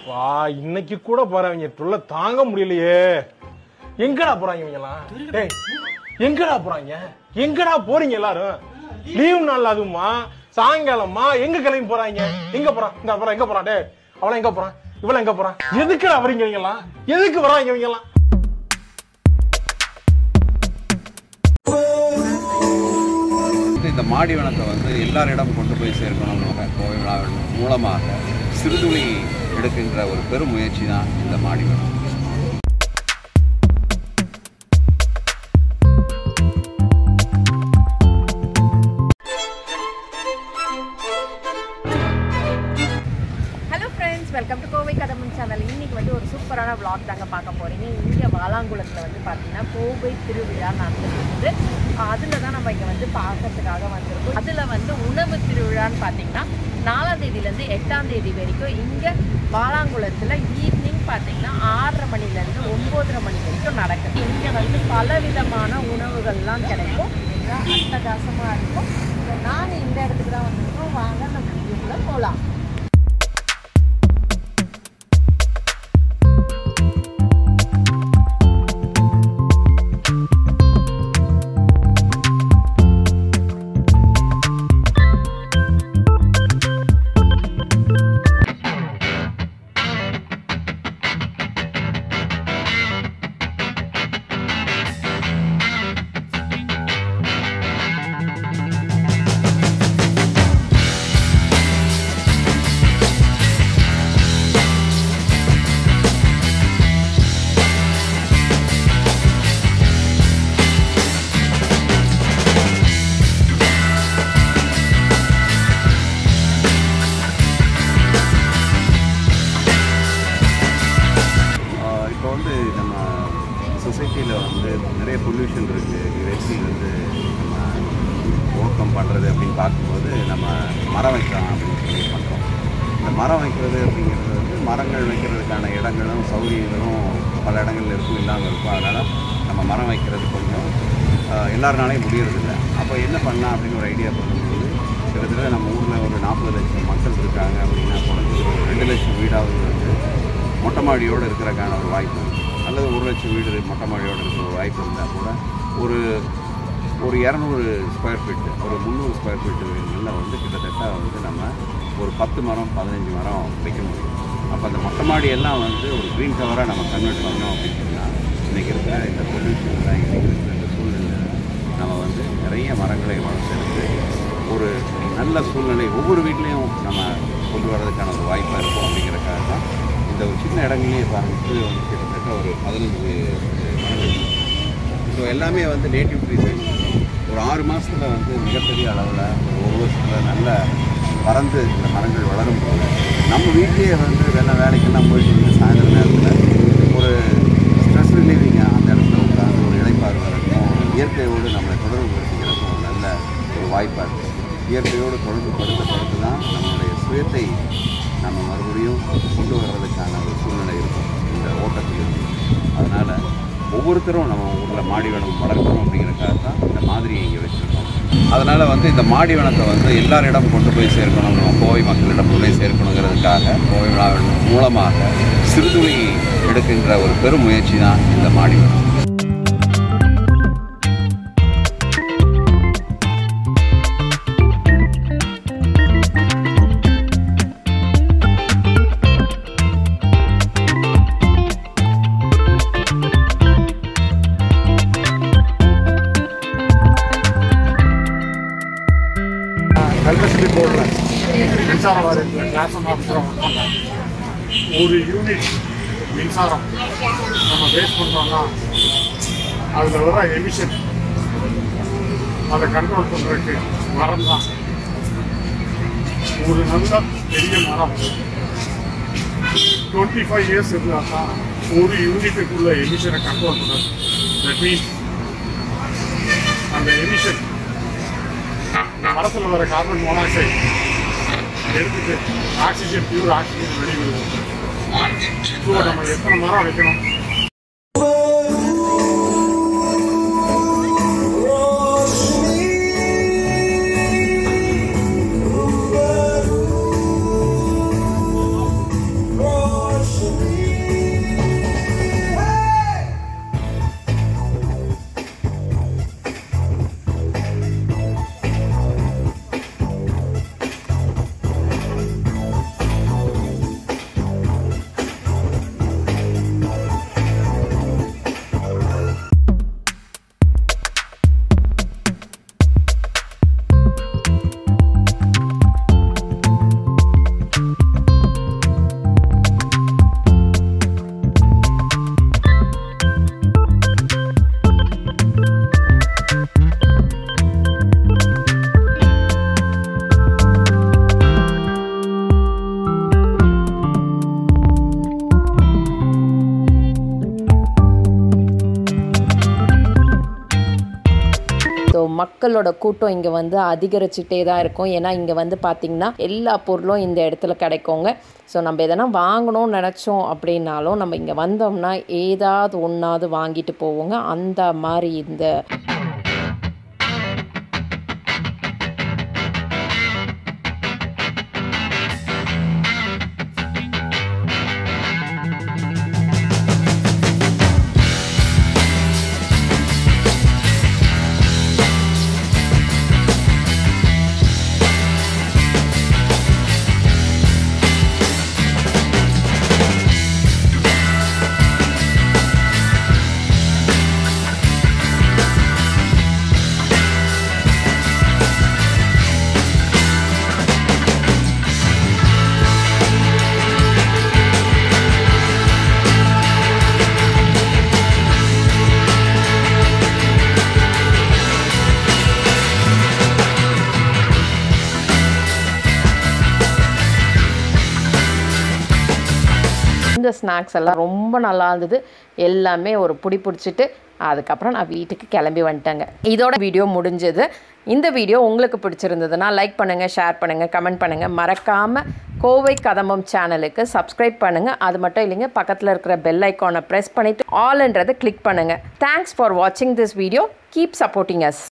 வா இன்னைக்கு கூட போறவங்க தொல்ல தாங்க முடியலையே எங்கடா போறாங்க இவங்கலாம் டேய் எங்கடா போறாங்க எங்கடா போறீங்க எல்லாரும் லீவ் நாள் அதுமா சாயங்காலமா எங்க கிளம்பி போறாங்க எங்க போறான் இந்த அப்புறம் எங்க போறான் டேய் அவள எங்க போறான் இவள எங்க போறான் எதுக்குடா வரீங்க இவங்கலாம் எதுக்கு வராங்க இவங்கலாம் வந்து இந்த மாடி வனத்தை வந்து எல்லாரிடம் கொண்டு போய் சேர்க்கணும் கோவை விழாவின் மூலமாக சிறுதுளி எடுக்கின்ற ஒரு பெரும் முயற்சி தான் இந்த மாடி வனம் hello friends welcome to Kovai கதமன் சேனல் இன்னைக்கு வந்து ஒரு சூப்பரான vlog தாங்க பார்க்க போறீங்க இங்கே வாலாங்குளத்தில் வந்து பார்த்தீங்கன்னா கோவை திருவிழா நடந்துருக்கு அதில் தான் நம்ம இங்கே வந்து பார்க்கறதுக்காக வந்திருக்கோம் அதில் வந்து உணவு திருவிழான்னு பார்த்தீங்கன்னா நாலாம் தேதியிலேருந்து எட்டாம் தேதி வரைக்கும் இங்கே வாலாங்குளத்தில் ஈவினிங் பார்த்தீங்கன்னா ஆறரை மணிலேருந்து ஒம்போதரை மணி வரைக்கும் நடக்குது இங்கே வந்து பலவிதமான உணவுகள்லாம் கிடைக்கும் இதுதான் அட்டகாசமாக இருக்கும் நாங்கள் இந்த இடத்துக்கு தான் வந்திருக்கோம் வாங்க நம்ம வீடியோக்குள்ளே போகலாம் இப்போ வந்து நம்ம சொசைட்டியில் வந்து நிறைய பொல்யூஷன் இருக்குது இதை எப்படி வந்து நம்ம ஓவர் கம் பண்ணுறது அப்படின்னு பார்க்கும்போது நம்ம மரம் வைக்கலாம் அப்படின்னு சொல்லி பண்ணுறோம் இந்த மரம் வைக்கிறது அப்படிங்கிறது வந்து மரங்கள் வைக்கிறதுக்கான இடங்களும் சௌகரியங்களும் பல இடங்கள்ல இருக்கும் இல்லாமல் இருக்கும் அதனால் நம்ம மரம் வைக்கிறது கொஞ்சம் ஆஹ், எல்லாருனாலையும் முடியறதில்ல அப்போ என்ன பண்ணலாம் அப்படின்னு ஒரு ஐடியா பண்ணும்போது கிட்டத்தட்ட நம்ம ஊரில் ஒரு நாற்பது லட்சம் மக்கள் இருக்காங்க அப்படின்னா குறைஞ்சது ஒரு ரெண்டு லட்சம் வீடாவது வந்து மொட்டை மாடியோடு இருக்கிறக்கான ஒரு வாய்ப்பு இருக்கு. அல்லது ஒரு லட்சம் வீடு மொட்டை மாடியோடு இருக்கிற ஒரு வாய்ப்பு இருந்தால் கூட ஒரு ஒரு இரநூறு ஸ்கொயர் ஃபீட்டு ஒரு முந்நூறு ஸ்கொயர் ஃபீட்டு வீடுகளில் வந்து கிட்டத்தட்ட வந்து நம்ம ஒரு பத்து மரம் பதினஞ்சு மரம் வைக்க முடியும் அப்போ அந்த மொட்டை மாடி எல்லாம் வந்து ஒரு க்ரீன் கவராக நம்ம கன்வெர்ட் பண்ணோம் அப்படின்னு சொன்னால் இன்றைக்கி இருக்கிற இந்த பொல்யூஷனில் இன்றைக்கி இருக்கிற இந்த சூழ்நிலையில் நம்ம வந்து நிறைய மரங்களை வளர்த்தெடுத்து ஒரு நல்ல சூழ்நிலை ஒவ்வொரு வீட்லேயும் நம்ம கொண்டு வர்றதுக்கான ஒரு வாய்ப்பாக இருக்கும் அப்படிங்கிறக்காக தான் இந்த ஒரு சின்ன இடங்களையே பாருங்க இது வந்து கிட்டத்தட்ட ஒரு பதினஞ்சு மரங்கள் ஸோ எல்லாமே வந்து நேட்டிவ் ட்ரீஸ் ஒரு ஆறு மாதத்தில் வந்து மிகப்பெரிய அளவில் ஒரு ஒரு வருஷத்தில் நல்ல பறந்து இந்த மரங்கள் வளரும் போது நம்ம வீட்லேயே வந்து வெள்ள வேலைக்கெல்லாம் போயிட்டு வந்து சாயந்தர நேரத்தில் ஒரு ஸ்ட்ரெஸ் ரிலீவிங்காக அந்த இடத்துல உட்காந்து ஒரு இலைப்பாறு வரக்கும் இயற்கையோடு நம்மளை தொடர்பு படுத்திக்கிறதுக்கும் ஒரு நல்ல ஒரு வாய்ப்பாக இருக்குது இயற்கையோடு தொடர்பு படுத்த படுத்து தான் நம்மளுடைய சுயத்தை நம்ம மறுபடியும் கொண்டு வர்றதுக்கான ஒரு சூழ்நிலை இருக்கும் இந்த ஓட்டத்தில் இருக்கு அதனால் ஒவ்வொருத்தரும் நம்ம ஊரில் மாடி வனம் வளர்க்கணும் அப்படிங்கிறக்காக தான் இந்த மாதிரியை இங்கே வச்சுருக்கோம் அதனால் வந்து இந்த மாடி வனத்தை வந்து எல்லாரிடம் கொண்டு போய் சேர்க்கணும் நம்ம கோவை மக்களிடம் கொண்டு போய் சேர்க்கணுங்கிறதுக்காக கோவை விழாவின் மூலமாக சிறுதுளி எடுக்கின்ற ஒரு பெரும் முயற்சி தான் இந்த மாடி வனம் எலக்ட்ரிசிட்டி போர்டில் மின்சார வாரியத்தில் கிளாஸ் ஆஃபீஸராக ஒர்க் பண்ணேன் ஒரு யூனிட் மின்சாரம் நம்ம வேஸ்ட் பண்ணுறோம்னா அதில் வர எமிஷன் அதை கண்ட்ரோல் பண்ணுறதுக்கு மரம் தான் ஒரு நல்ல பெரிய மரம் டுவெண்ட்டி ஃபைவ் இயர்ஸ் இருந்தால் தான் ஒரு யூனிட்டுக்குள்ள எமிஷனை கண்ட்ரோல் பண்ணுறது தட் மீன்ஸ் அந்த எமிஷன் மரத்தில் வர கார்பன் மோனாக்சைடு எடுத்துட்டு ஆக்சிஜன் பியூர் ஆக்சிஜன் வெளிவிடுது ஸோ நம்ம எத்தனை மரம் வைக்கணும் மக்களோட கூட்டம் இங்கே வந்து அதிகரிச்சுட்டே தான் இருக்கும் ஏன்னா இங்கே வந்து பார்த்திங்கன்னா எல்லா பொருளும் இந்த இடத்துல கிடைக்குங்க ஸோ நம்ம எதனா வாங்கணும்னு நினச்சோம் அப்படின்னாலும் நம்ம இங்கே வந்தோம்னா ஏதாவது ஒன்றாவது வாங்கிட்டு போவோங்க அந்த மாதிரி இந்த இந்த ஸ்நாக்ஸ் எல்லாம் ரொம்ப நல்லா இருந்தது எல்லாமே ஒரு புடி பிடிச்சிட்டு அதுக்கப்புறம் நான் வீட்டுக்கு கிளம்பி வந்துட்டேங்க இதோட வீடியோ முடிஞ்சது இந்த வீடியோ உங்களுக்கு பிடிச்சிருந்ததுன்னா லைக் பண்ணுங்கள் ஷேர் பண்ணுங்கள் கமெண்ட் பண்ணுங்கள் மறக்காமல் கோவை கதம்பம் சேனலுக்கு சப்ஸ்கிரைப் பண்ணுங்கள் அது மட்டும் இல்லைங்க பக்கத்தில் இருக்கிற பெல் ஐக்கானை ப்ரெஸ் பண்ணிவிட்டு ஆல்ன்றதை கிளிக் பண்ணுங்கள் தேங்க்ஸ் ஃபார் வாட்சிங் this video keep supporting as